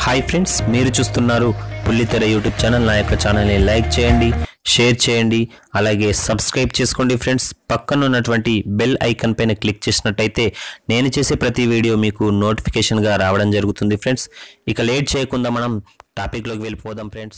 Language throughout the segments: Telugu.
హాయ్ ఫ్రెండ్స్ మీరు చూస్తున్నారు పుల్లితెర యూట్యూబ్ ఛానల్ నా యొక్క ఛానల్ని లైక్ చేయండి షేర్ చేయండి అలాగే సబ్స్క్రైబ్ చేసుకోండి ఫ్రెండ్స్ పక్కన ఉన్నటువంటి బెల్ ఐకాన్ పైన క్లిక్ చేసినట్టయితే నేను చేసే ప్రతి వీడియో మీకు నోటిఫికేషన్గా రావడం జరుగుతుంది ఫ్రెండ్స్ ఇక లేట్ చేయకుండా మనం టాపిక్లోకి వెళ్ళిపోదాం friends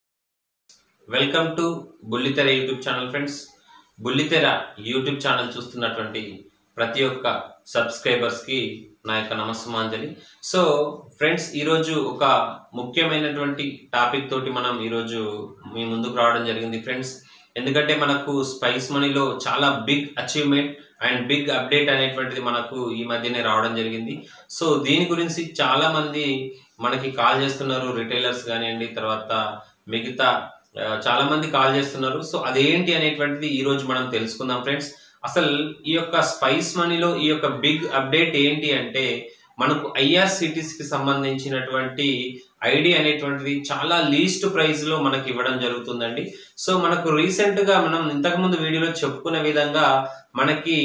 welcome to Bullithera YouTube channel friends Bullithera YouTube channel చూస్తున్నటువంటి ప్రతి ఒక్క సబ్స్క్రైబర్స్కి నా యొక్క నమస్సుమాంజలి సో ఫ్రెండ్స్ ఈరోజు ఒక ముఖ్యమైనటువంటి టాపిక్ తోటి మనం ఈరోజు మీ ముందుకు రావడం జరిగింది ఫ్రెండ్స్ ఎందుకంటే మనకు స్పైస్ మనీలో చాలా big achievement and big update అనేటువంటిది మనకు ఈ మధ్యనే రావడం జరిగింది సో దీని గురించి చాలా మంది మనకి కాల్ చేస్తున్నారు రిటైలర్స్ కానివ్వండి తర్వాత మిగతా ఆ, చాలా మంది కాల్ చేస్తున్నారు సో అదేంటి అనేటువంటిది ఈ రోజు మనం తెలుసుకుందాం ఫ్రెండ్స్ అసలు ఈ యొక్క స్పైస్ మనీలో ఈ యొక్క బిగ్ అప్డేట్ ఏంటి అంటే మనకు ఐఆర్సిటీస్ కి సంబంధించినటువంటి ఐడి అనేటువంటిది చాలా లీస్ట్ ప్రైస్ లో మనకి ఇవ్వడం జరుగుతుందండి సో మనకు రీసెంట్ గా మనం ఇంతకు ముందు వీడియోలో చెప్పుకునే విధంగా మనకి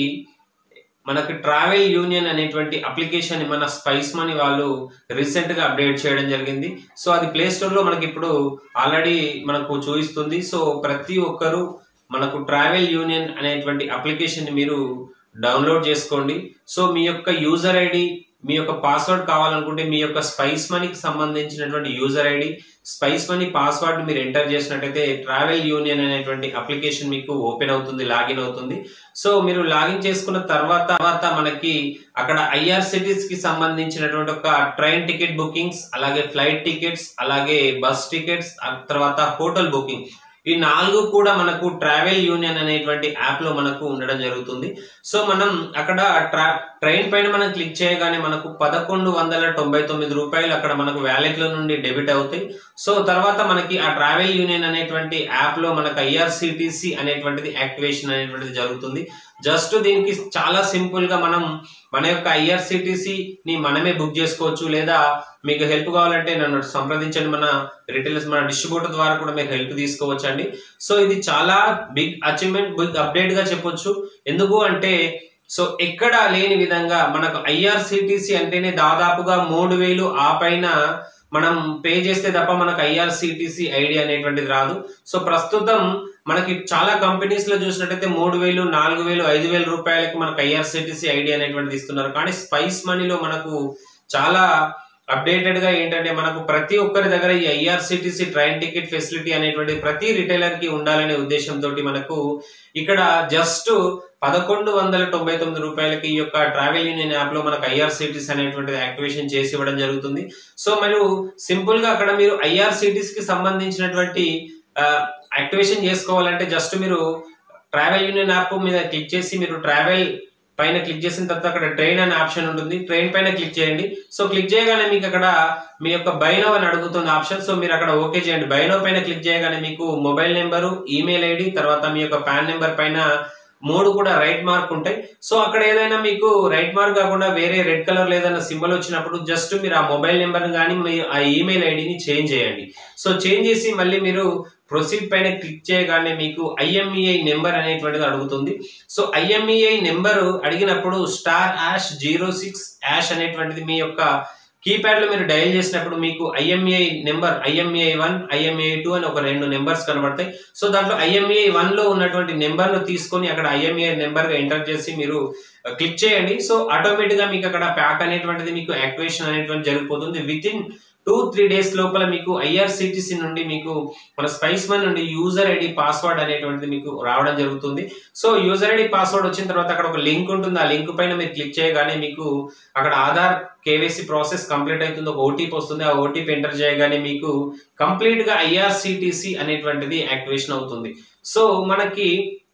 మనకి ట్రావెల్ యూనియన్ అనేటువంటి అప్లికేషన్ మన స్పైస్ మనీ వాళ్ళు రీసెంట్ గా అప్డేట్ చేయడం జరిగింది సో అది ప్లే స్టోర్ లో మనకి ఇప్పుడు ఆల్రెడీ మనకు చూపిస్తుంది సో ప్రతి ఒక్కరు మనకు ట్రావెల్ యూనియన్ అనేటువంటి అప్లికేషన్ మీరు డౌన్లోడ్ చేసుకోండి సో మీ యొక్క యూజర్ ఐడి మీ యొక్క పాస్వర్డ్ కావాలనుకుంటే మీ యొక్క స్పైస్ మనీకి సంబంధించినటువంటి user ID spice money password మీరు ఎంటర్ చేసినట్టయితే ట్రావెల్ యూనియన్ అనేటువంటి అప్లికేషన్ మీకు ఓపెన్ అవుతుంది లాగిన్ అవుతుంది సో మీరు లాగిన్ చేసుకున్న తర్వాత తర్వాత మనకి అక్కడ ఐఆర్సిటీస్ కి సంబంధించినటువంటి ఒక ట్రైన్ టికెట్ బుకింగ్స్ అలాగే ఫ్లైట్ టికెట్స్ అలాగే బస్ టికెట్స్ ఆ తర్వాత హోటల్ బుకింగ్ ఈ నాలుగు కూడా మనకు ట్రావెల్ యూనియన్ అనేటువంటి యాప్ లో మనకు ఉండడం జరుగుతుంది సో మనం అక్కడ ట్రా ట్రైన్ పైన మనం క్లిక్ చేయగానే మనకు పదకొండు వందల తొంభై తొమ్మిది రూపాయలు అక్కడ మనకు వ్యాలెట్ లో నుండి డెబిట్ అవుతాయి సో తర్వాత మనకి ఆ ట్రావెల్ యూనియన్ అనేటువంటి యాప్ లో మనకు ఐఆర్సిటిసి అనేటువంటిది యాక్టివేషన్ అనేటువంటిది జరుగుతుంది జస్ట్ దీనికి చాలా సింపుల్ గా మనం మన యొక్క ఐఆర్సిటిసి ని మనమే బుక్ చేసుకోవచ్చు లేదా మీకు హెల్ప్ కావాలంటే నన్ను సంప్రదించండి మన రిటైలర్స్ మన డిస్ట్రిబ్యూటర్ ద్వారా కూడా మీకు హెల్ప్ తీసుకోవచ్చు అండి సో ఇది చాలా బిగ్ అచీవ్మెంట్ బిగ్ అప్డేట్ గా చెప్పొచ్చు ఎందుకు అంటే సో ఎక్కడ లేని విధంగా మనకు ఐఆర్సిటిసి అంటేనే దాదాపుగా మూడు వేలు ఆ పైన మనం పే చేస్తే తప్ప మనకు ఐఆర్సిటిసి ఐడి అనేటువంటిది రాదు సో ప్రస్తుతం మనకి చాలా కంపెనీస్ లో చూసినట్టయితే మూడు వేలు నాలుగు వేలు ఐదు వేల రూపాయలకి మనకు ఐఆర్సిటిసి ఐడి అనేటువంటిది ఇస్తున్నారు కానీ స్పైస్ మనీలో మనకు చాలా అప్డేటెడ్ గా ఏంటంటే మనకు ప్రతి ఒక్కరి దగ్గర ఈ ఐఆర్సిటిసి ట్రైన్ టికెట్ ఫెసిలిటీ అనేటువంటి ప్రతి రిటైలర్ కి ఉండాలనే ఉద్దేశంతో మనకు ఇక్కడ జస్ట్ పదకొండు వందల తొంభై తొమ్మిది రూపాయలకి ఈ యొక్క ట్రావెల్ యూనియన్ యాప్ లో మనకు ఐఆర్సిటీస్ అనేటువంటిది యాక్టివేషన్ చేసి ఇవ్వడం జరుగుతుంది సో మరియు సింపుల్ గా అక్కడ మీరు ఐఆర్సిటీస్ కి సంబంధించినటువంటి యాక్టివేషన్ చేసుకోవాలంటే జస్ట్ మీరు ట్రావెల్ యూనియన్ యాప్ మీద క్లిక్ చేసి మీరు ట్రావెల్ పైన క్లిక్ చేసిన తర్వాత అక్కడ ట్రైన్ అనే ఆప్షన్ ఉంటుంది ట్రైన్ పైన క్లిక్ చేయండి సో క్లిక్ చేయగానే మీకు అక్కడ మీ యొక్క బైనో అని అడుగుతుంది ఆప్షన్ సో మీరు అక్కడ ఓకే చేయండి బైనో పైన క్లిక్ చేయగానే మీకు మొబైల్ నెంబరు ఈమెయిల్ ఐడి తర్వాత మీ యొక్క పాన్ నెంబర్ పైన మూడు కూడా రైట్ మార్క్ ఉంటాయి సో అక్కడ ఏదైనా మీకు రైట్ మార్క్ కాకుండా వేరే రెడ్ కలర్ ఏదైనా సింబల్ వచ్చినప్పుడు జస్ట్ మీరు ఆ మొబైల్ నెంబర్ కానీ మీ ఆ ఈమెయిల్ ఐడిని చేంజ్ చేయండి సో చేంజ్ చేసి మళ్ళీ మీరు ప్రొసీడ్ పైన క్లిక్ చేయగానే మీకు ఐఎంఈఐ నెంబర్ అనేటువంటిది అడుగుతుంది సో ఐఎంఈఐ నెంబర్ అడిగినప్పుడు star hash zero six hash అనేటువంటిది మీ యొక్క కీప్యాడ్ లో మీరు డయల్ చేసినప్పుడు మీకు IMEI number IMEI one IMEI two అని ఒక రెండు నెంబర్స్ కనబడతాయి సో దాంట్లో ఐఎంఈఐ వన్ లో ఉన్నటువంటి నెంబర్ ను తీసుకొని అక్కడ ఐఎంఈఐ నెంబర్ గా ఎంటర్ చేసి మీరు క్లిక్ చేయండి సో ఆటోమేటిక్ గా మీకు అక్కడ ప్యాక్ అనేటువంటిది మీకు యాక్టివేషన్ అనేటువంటి జరిగిపోతుంది within two three days లోపల మీకు ఐఆర్సిటిసి నుండి మీకు మన స్పైస్ మన్ నుండి యూజర్ ఐడి పాస్వర్డ్ అనేటువంటిది మీకు రావడం జరుగుతుంది సో యూజర్ ఐడి పాస్వర్డ్ వచ్చిన తర్వాత అక్కడ ఒక లింక్ ఉంటుంది ఆ లింక్ పైన మీరు క్లిక్ చేయగానే మీకు అక్కడ ఆధార్ కేవైసీ ప్రాసెస్ కంప్లీట్ అవుతుంది ఒక ఓటీపీ వస్తుంది ఆ ఓటీపీ ఎంటర్ చేయగానే మీకు కంప్లీట్ గా ఐఆర్సిటిసి అనేటువంటిది యాక్టివేషన్ అవుతుంది సో మనకి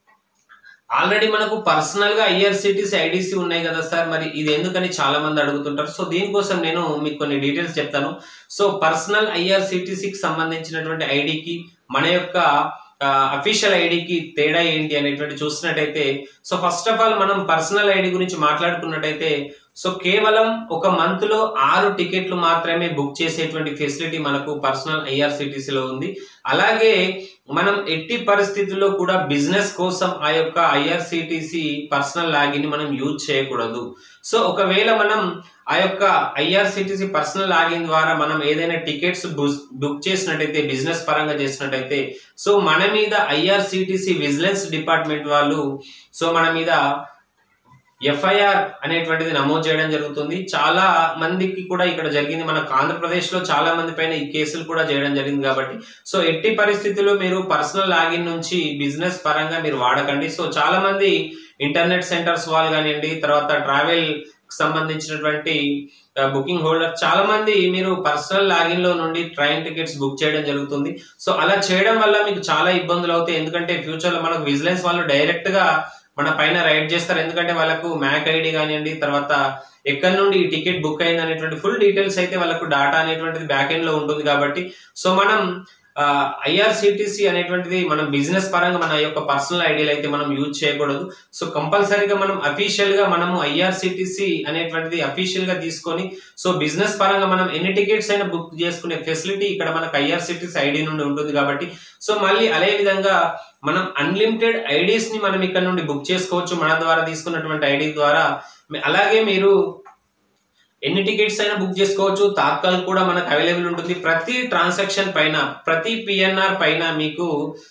ఆల్రెడీ మనకు పర్సనల్ గా ఐఆర్సిటీసీ ఐడిసి ఉన్నాయి కదా సార్ మరి ఇది ఎందుకని చాలా మంది అడుగుతుంటారు సో దీనికోసం నేను మీకు కొన్ని డీటెయిల్స్ చెప్తాను సో పర్సనల్ ఐఆర్సిటీసీకి సంబంధించినటువంటి ఐడికి మన యొక్క అఫీషియల్ ఐడికి తేడా ఏంటి అనేటువంటి చూసినట్టయితే సో ఫస్ట్ ఆఫ్ ఆల్ మనం పర్సనల్ ఐడి గురించి మాట్లాడుకున్నట్టయితే సో కేవలం ఒక మంత్ లో ఆరు టికెట్లు మాత్రమే బుక్ చేసేటువంటి ఫెసిలిటీ మనకు పర్సనల్ ఐఆర్సిటీసీలో ఉంది అలాగే మనం ఎట్టి పరిస్థితుల్లో కూడా బిజినెస్ కోసం ఆ యొక్క ఐఆర్సిటిసి పర్సనల్ లాగిన్ మనం యూజ్ చేయకూడదు సో ఒకవేళ మనం ఆ యొక్క ఐఆర్సిటిసి పర్సనల్ లాగిన్ ద్వారా మనం ఏదైనా టికెట్స్ బుక్ చేసినట్టయితే బిజినెస్ పరంగా చేసినట్టయితే సో మన మీద ఐఆర్సిటిసి విజిలెన్స్ డిపార్ట్మెంట్ వాళ్ళు సో మన మీద ఎఫ్ఐఆర్ అనేటువంటిది నమోదు చేయడం జరుగుతుంది చాలా మందికి కూడా ఇక్కడ జరిగింది మనకు ఆంధ్రప్రదేశ్ లో చాలా మంది పైన ఈ కేసులు కూడా చేయడం జరిగింది కాబట్టి సో ఎట్టి పరిస్థితుల్లో మీరు పర్సనల్ లాగిన్ నుంచి బిజినెస్ పరంగా మీరు వాడకండి సో చాలా మంది ఇంటర్నెట్ సెంటర్స్ వాళ్ళు కానివ్వండి తర్వాత ట్రావెల్ సంబంధించినటువంటి బుకింగ్ హోల్డర్ చాలా మంది మీరు పర్సనల్ లాగిన్ లో నుండి ట్రైన్ టికెట్స్ బుక్ చేయడం జరుగుతుంది సో అలా చేయడం వల్ల మీకు చాలా ఇబ్బందులు అవుతాయి ఎందుకంటే ఫ్యూచర్ లో మనకు విజిలెన్స్ వాళ్ళు డైరెక్ట్ గా మన పైన రైడ్ చేస్తారు ఎందుకంటే వాళ్ళకు మ్యాక్ ఐడి కానివ్వండి తర్వాత ఎక్కడి నుండి ఈ టికెట్ బుక్ అయింది అనేటువంటి ఫుల్ డీటెయిల్స్ అయితే వాళ్ళకు డాటా అనేటువంటిది బ్యాక్ ఎండ్ లో ఉంటుంది కాబట్టి సో మనం ఐఆర్సిటిసి అనేటువంటిది మనం బిజినెస్ పరంగా మన యొక్క పర్సనల్ ఐడియాలు అయితే మనం యూజ్ చేయకూడదు సో కంపల్సరీగా మనం అఫీషియల్ గా మనము ఐఆర్సిటిసి అనేటువంటిది అఫీషియల్ గా తీసుకొని సో బిజినెస్ పరంగా మనం ఎన్ని టికెట్స్ అయినా బుక్ చేసుకునే ఫెసిలిటీ ఇక్కడ మనకు ఐఆర్సిటిసి ఐడి నుండి ఉంటుంది కాబట్టి సో మళ్ళీ అదే విధంగా మనం అన్లిమిటెడ్ ఐడీస్ ని మనం ఇక్కడ నుండి బుక్ చేసుకోవచ్చు మన ద్వారా తీసుకున్నటువంటి ఐడి ద్వారా అలాగే మీరు ఎన్ని టికెట్స్ అయినా బుక్ చేసుకోవచ్చు తాత్కాల్ కూడా మనకు అవైలబుల్ ఉంటుంది ప్రతి ట్రాన్సాక్షన్ పైన ప్రతి పిఎన్ఆర్ పైన మీకు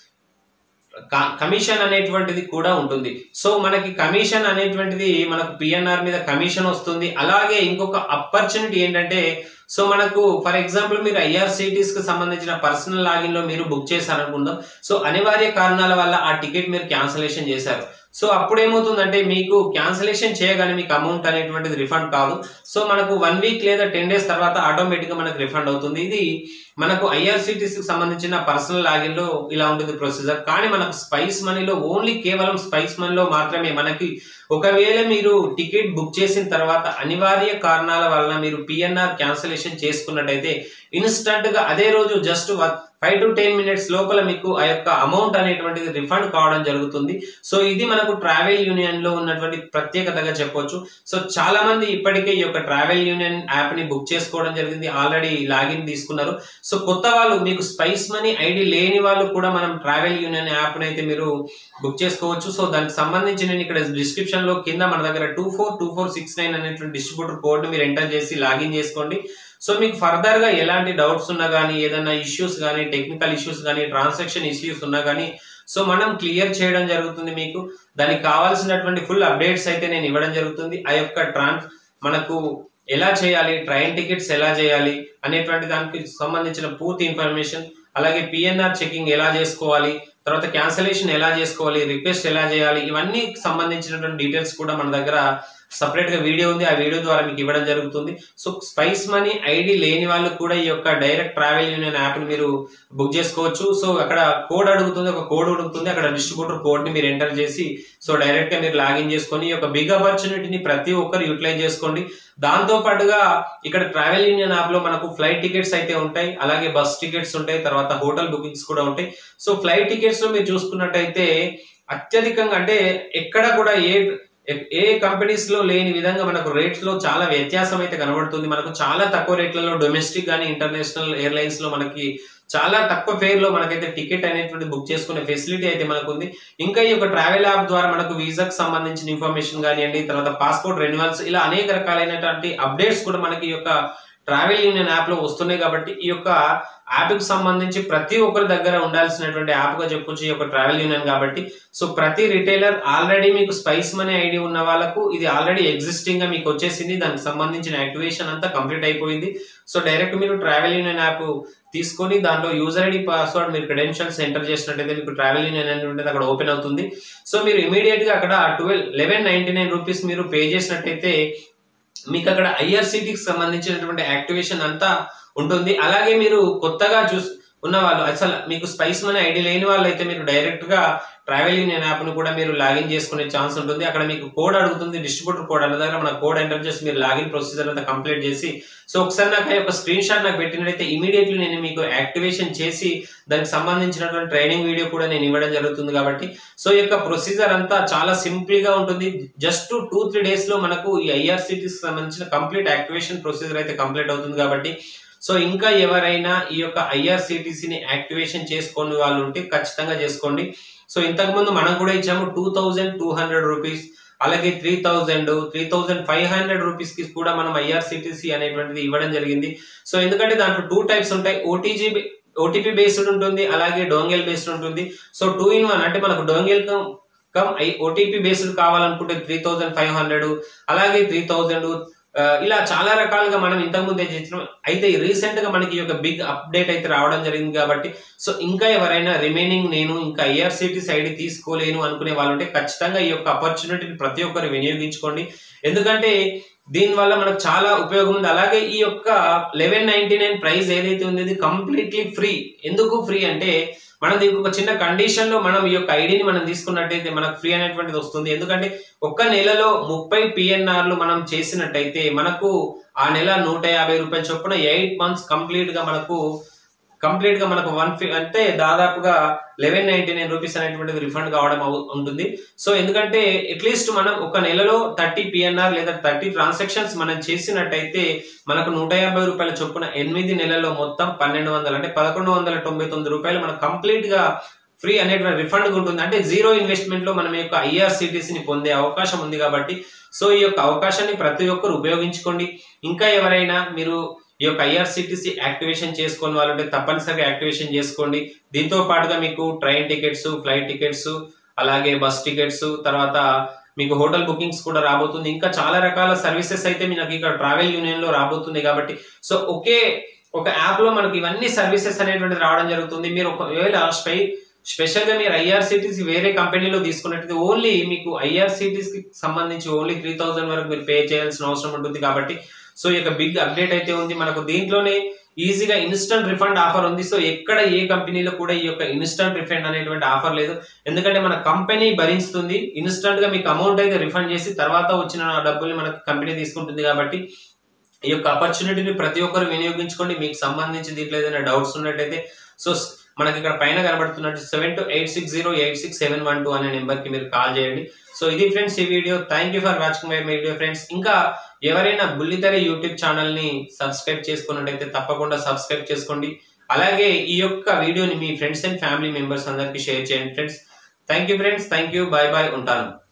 కమిషన్ అనేటువంటిది కూడా ఉంటుంది సో మనకి కమిషన్ అనేటువంటిది మనకు పిఎన్ఆర్ మీద కమిషన్ వస్తుంది అలాగే ఇంకొక ఆపర్చునిటీ ఏంటంటే సో మనకు ఫర్ ఎగ్జాంపుల్ మీరు ఐఆర్సిటీస్ కి సంబంధించిన పర్సనల్ లాగిన్ లో మీరు బుక్ చేశారనుకుందాం సో అనివార్య కారణాల వల్ల ఆ టికెట్ మీరు క్యాన్సలేషన్ చేశారు సో అప్పుడు ఏమవుతుందంటే మీకు క్యాన్సలేషన్ చేయగానే మీకు అమౌంట్ అనేటువంటిది రిఫండ్ కాదు సో మనకు వన్ వీక్ లేదా టెన్ డేస్ తర్వాత ఆటోమేటిక్ గా మనకు రిఫండ్ అవుతుంది ఇది మనకు ఐఆర్సిటీసీకి సంబంధించిన పర్సనల్ లాగిన్ లో ఇలా ఉంటుంది ప్రొసీజర్ కానీ మనకు స్పైస్ మనీలో ఓన్లీ కేవలం స్పైస్ మనీలో మాత్రమే మనకి ఒకవేళ మీరు టికెట్ బుక్ చేసిన తర్వాత అనివార్య కారణాల వలన మీరు పిఎన్ఆర్ క్యాన్సలేషన్ చేసుకున్నట్టయితే ఇన్స్టంట్ గా అదే రోజు just five to ten minutes లోపల మీకు ఆ యొక్క అమౌంట్ అనేటువంటిది రిఫండ్ కావడం జరుగుతుంది సో ఇది మనకు ట్రావెల్ యూనియన్ లో ఉన్నటువంటి ప్రత్యేకతగా చెప్పొచ్చు సో చాలా మంది ఇప్పటికే ఈ యొక్క ట్రావెల్ యూనియన్ యాప్ ని బుక్ చేసుకోవడం జరిగింది ఆల్రెడీ లాగిన్ తీసుకున్నారు సో కొత్త వాళ్ళు మీకు స్పైస్ మనీ ఐడి లేని వాళ్ళు కూడా మనం ట్రావెల్ యూనియన్ యాప్ అయితే మీరు బుక్ చేసుకోవచ్చు సో దానికి సంబంధించి నేను ఇక్కడ డిస్క్రిప్షన్ లో కింద మన దగ్గర two four two four six nine అనేటువంటి డిస్ట్రిబ్యూటర్ కోడ్ మీరు ఎంటర్ చేసి లాగిన్ చేసుకోండి సో మీకు ఫర్దర్ గా ఎలాంటి డౌట్స్ ఉన్నా కానీ ఏదైనా ఇష్యూస్ కానీ టెక్నికల్ ఇష్యూస్ కానీ ట్రాన్సాక్షన్ ఇష్యూస్ ఉన్నా కానీ సో మనం క్లియర్ చేయడం జరుగుతుంది మీకు దానికి కావాల్సినటువంటి ఫుల్ అప్డేట్స్ అయితే నేను ఇవ్వడం జరుగుతుంది ఆ యొక్క ట్రాన్స్ మనకు ఎలా చేయాలి ట్రైన్ టికెట్స్ ఎలా చేయాలి అనేటువంటి దానికి సంబంధించిన పూర్తి ఇన్ఫర్మేషన్ అలాగే పిఎన్ఆర్ చెకింగ్ ఎలా చేసుకోవాలి తర్వాత క్యాన్సలేషన్ ఎలా చేసుకోవాలి రిక్వెస్ట్ ఎలా చేయాలి ఇవన్నీ సంబంధించినటువంటి డీటెయిల్స్ కూడా మన దగ్గర సపరేట్ గా వీడియో ఉంది ఆ వీడియో ద్వారా మీకు ఇవ్వడం జరుగుతుంది సో స్పైస్ మనీ ఐడి లేని వాళ్ళు కూడా ఈ యొక్క డైరెక్ట్ ట్రావెల్ యూనియన్ యాప్ ని మీరు బుక్ చేసుకోవచ్చు సో అక్కడ కోడ్ అడుగుతుంది ఒక కోడ్ అడుగుతుంది అక్కడ డిస్ట్రిబ్యూటర్ కోడ్ ని మీరు ఎంటర్ చేసి సో డైరెక్ట్ గా మీరు లాగిన్ చేసుకొని ఈ యొక్క బిగ్ ఆపర్చునిటీని ప్రతి ఒక్కరు యూటిలైజ్ చేసుకోండి దాంతో పాటుగా ఇక్కడ ట్రావెల్ యూనియన్ యాప్ లో మనకు ఫ్లైట్ టికెట్స్ అయితే ఉంటాయి అలాగే బస్ టికెట్స్ ఉంటాయి తర్వాత హోటల్ బుకింగ్స్ కూడా ఉంటాయి సో ఫ్లైట్ టికెట్స్ లో మీరు చూసుకున్నట్టయితే అత్యధికంగా అంటే ఎక్కడ కూడా ఏ ఏ కంపెనీస్ లో లేని విధంగా మనకు రేట్స్ లో చాలా వ్యత్యాసం అయితే కనబడుతుంది మనకు చాలా తక్కువ రేట్లలో డొమెస్టిక్ కానీ ఇంటర్నేషనల్ ఎయిర్లైన్స్ లో మనకి చాలా తక్కువ ఫేర్ లో మనకైతే టికెట్ అనేటువంటి బుక్ చేసుకునే ఫెసిలిటీ అయితే మనకు ఉంది ఇంకా ఈ యొక్క ట్రావెల్ యాప్ ద్వారా మనకు వీసాకు సంబంధించిన ఇన్ఫర్మేషన్ కానివ్వండి తర్వాత పాస్పోర్ట్ రెన్యువల్స్ ఇలా అనేక రకాలైనటువంటి అప్డేట్స్ కూడా మనకి ఈ యొక్క ట్రావెల్ యూనియన్ యాప్ లో వస్తున్నాయి కాబట్టి ఈ యొక్క యాప్ కి సంబంధించి ప్రతి ఒక్కరి దగ్గర ఉండాల్సినటువంటి యాప్ గా చెప్పొచ్చు ఈ యొక్క ట్రావెల్ యూనియన్ కాబట్టి సో ప్రతి రిటైలర్ ఆల్రెడీ మీకు స్పైస్ మనీ ఐడి ఉన్న వాళ్ళకు ఇది ఆల్రెడీ ఎగ్జిస్టింగ్ గా మీకు వచ్చేసింది దానికి సంబంధించిన యాక్టివేషన్ అంతా కంప్లీట్ అయిపోయింది సో డైరెక్ట్ మీరు ట్రావెల్ యూనియన్ యాప్ తీసుకొని దాంట్లో యూజర్ ఐడి పాస్వర్డ్ మీరు క్రెడెన్షియల్స్ ఎంటర్ చేసినట్టయితే మీకు ట్రావెల్ యూనియన్ అనేది ఉంటుంది అక్కడ ఓపెన్ అవుతుంది సో మీరు ఇమీడియట్ గా అక్కడ twelve eleven ninety nine rupees మీరు పే చేసినట్టయితే మీకు అక్కడ ఐఆర్సిటీకి సంబంధించినటువంటి యాక్టివేషన్ అంతా ఉంటుంది అలాగే మీరు కొత్తగా చూస్ ఉన్న వాళ్ళు అసలు మీకు స్పైస్ మనీ ఐడి లేని వాళ్ళు అయితే మీరు డైరెక్ట్ గా ట్రావెల్ యూనియన్ యాప్ ను కూడా మీరు లాగిన్ చేసుకునే ఛాన్స్ ఉంటుంది అక్కడ మీకు కోడ్ అడుగుతుంది డిస్ట్రిబ్యూటర్ కోడ్ అన్న దగ్గర మన కోడ్ ఎంటర్ చేసి మీరు లాగిన్ ప్రొసీజర్ అంతా కంప్లీట్ చేసి సో ఒకసారి నాకు ఒక స్క్రీన్ షాట్ నాకు పెట్టినట్టయితే ఇమీడియట్లీ నేను మీకు యాక్టివేషన్ చేసి దానికి సంబంధించినటువంటి ట్రైనింగ్ వీడియో కూడా నేను ఇవ్వడం జరుగుతుంది కాబట్టి సో ఈ యొక్క ప్రొసీజర్ అంతా చాలా సింపుల్ గా ఉంటుంది జస్ట్ టూ త్రీ డేస్ లో మనకు ఈ ఐఆర్సిటీకి సంబంధించిన కంప్లీట్ యాక్టివేషన్ ప్రొసీజర్ అయితే కంప్లీట్ అవుతుంది కాబట్టి సో ఇంకా ఎవరైనా ఈ యొక్క ఐఆర్సిటీసీని యాక్టివేషన్ చేసుకోని వాళ్ళు ఉంటే ఖచ్చితంగా చేసుకోండి సో ఇంతకు ముందు మనం కూడా ఇచ్చాము two thousand two hundred rupees అలాగే three thousand three thousand five hundred rupees కి కూడా మనం ఐఆర్సిటిసి అనేటువంటిది ఇవ్వడం జరిగింది సో ఎందుకంటే దాంట్లో టూ టైప్స్ ఉంటాయి ఓటీజీ ఓటీపీ బేస్డ్ ఉంటుంది అలాగే డోంగెల్ బేస్డ్ ఉంటుంది సో టూ ఇన్ వన్ అంటే మనకు డోంగెల్ కమ్ ఓటీపీ బేస్డ్ కావాలనుకుంటే త్రీ థౌజండ్ ఫైవ్ హండ్రెడ్ అలాగే త్రీ థౌజండ్ ఇలా చాలా రకాలుగా మనం ఇంతకుముందే చేసినాం అయితే రీసెంట్ గా మనకి ఈ యొక్క బిగ్ అప్డేట్ అయితే రావడం జరిగింది కాబట్టి సో ఇంకా ఎవరైనా రిమైనింగ్ నేను ఇంకా ఐఆర్సిటీ సైడ్ తీసుకోలేను అనుకునే వాళ్ళు ఉంటే ఖచ్చితంగా ఈ యొక్క ఆపర్చునిటీని ప్రతి ఒక్కరు వినియోగించుకోండి ఎందుకంటే దీనివల్ల మనకు చాలా ఉపయోగం ఉంది అలాగే ఈ యొక్క లెవెన్ నైన్టీ నైన్ ప్రైస్ ఏదైతే ఉంది ఇది కంప్లీట్లీ ఫ్రీ ఎందుకు ఫ్రీ అంటే మనం దీనికి ఒక చిన్న కండిషన్ లో మనం ఈ యొక్క ఐడిని మనం తీసుకున్నట్టయితే మనకు ఫ్రీ అనేటువంటిది వస్తుంది ఎందుకంటే ఒక్క నెలలో ముప్పై పిఎన్ఆర్లు మనం చేసినట్టయితే మనకు ఆ నెల నూట యాభై రూపాయల చొప్పున ఎయిట్ మంత్స్ కంప్లీట్ గా మనకు కంప్లీట్ గా మనకు వన్ అంటే దాదాపుగా లెవెన్ నైన్టీ నైన్ రూపీస్ అనేటువంటిది రిఫండ్ కావడం అవు- ఉంటుంది సో ఎందుకంటే అట్లీస్ట్ మనం ఒక నెలలో థర్టీ పిఎన్ఆర్ లేదా థర్టీ ట్రాన్సాక్షన్స్ మనం చేసినట్టయితే మనకు నూట యాభై రూపాయల చొప్పున ఎనిమిది నెలల్లో మొత్తం పన్నెండు వందలు అంటే పదకొండు వందల తొంభై తొమ్మిది రూపాయలు మనకు కంప్లీట్ గా ఫ్రీ అనేటువంటి రిఫండ్ ఉంటుంది అంటే జీరో ఇన్వెస్ట్మెంట్ లో మనం ఈ యొక్క ఐఆర్సిటీసీ ని పొందే అవకాశం ఉంది కాబట్టి సో ఈ యొక్క అవకాశాన్ని ప్రతి ఒక్కరు ఉపయోగించుకోండి ఇంకా ఎవరైనా మీరు ఈ యొక్క ఐఆర్సిటీసీ యాక్టివేషన్ చేసుకుని వాళ్ళు ఉంటే తప్పనిసరిగా యాక్టివేషన్ చేసుకోండి దీంతో పాటుగా మీకు ట్రైన్ టికెట్స్ ఫ్లైట్ టికెట్స్ అలాగే బస్ టికెట్స్ తర్వాత మీకు హోటల్ బుకింగ్స్ కూడా రాబోతుంది ఇంకా చాలా రకాల సర్వీసెస్ అయితే మీకు ఇక్కడ ట్రావెల్ యూనియన్ లో రాబోతుంది కాబట్టి సో ఒకే ఒక యాప్ లో మనకి ఇవన్నీ సర్వీసెస్ అనేటువంటిది రావడం జరుగుతుంది మీరు ఒకవేళ స్పై స్పెషల్ గా మీరు ఐఆర్సిటీసీ వేరే కంపెనీలో తీసుకున్నట్టయితే ఓన్లీ మీకు ఐఆర్సిటీస్ కి సంబంధించి ఓన్లీ త్రీ థౌసండ్ వరకు మీరు పే చేయాల్సిన అవసరం ఉంటుంది కాబట్టి సో ఈ యొక్క బిగ్ అప్డేట్ అయితే ఉంది మనకు దీంట్లోనే ఈజీగా ఇన్స్టంట్ రిఫండ్ ఆఫర్ ఉంది సో ఎక్కడ ఏ కంపెనీలో కూడా ఈ యొక్క ఇన్స్టంట్ రిఫండ్ అనేటువంటి ఆఫర్ లేదు ఎందుకంటే మన కంపెనీ భరిస్తుంది ఇన్స్టంట్ గా మీకు అమౌంట్ అయితే రిఫండ్ చేసి తర్వాత వచ్చిన డబ్బుల్ని మనకు కంపెనీ తీసుకుంటుంది కాబట్టి ఈ యొక్క ఆపర్చునిటీని ప్రతి ఒక్కరు వినియోగించుకోండి మీకు సంబంధించి దీంట్లో ఏదైనా డౌట్స్ ఉన్నట్టయితే సో స్- మనకి ఇక్కడ పైన కనబడుతున్నట్టు seven two eight six zero eight six seven one two అనే నెంబర్ కి మీరు కాల్ చేయండి సో ఇది ఫ్రెండ్స్ ఈ video thank you for watching my video friends ఇంకా ఎవరైనా బుల్లితెర యూట్యూబ్ ఛానల్ ని సబ్స్క్రైబ్ చేసుకున్నట్టయితే తప్పకుండా సబ్స్క్రైబ్ చేసుకోండి అలాగే ఈ యొక్క వీడియోని మీ ఫ్రెండ్స్ అండ్ ఫ్యామిలీ మెంబర్స్ అందరికీ షేర్ చేయండి friends thank you friends thank you bye bye ఉంటాను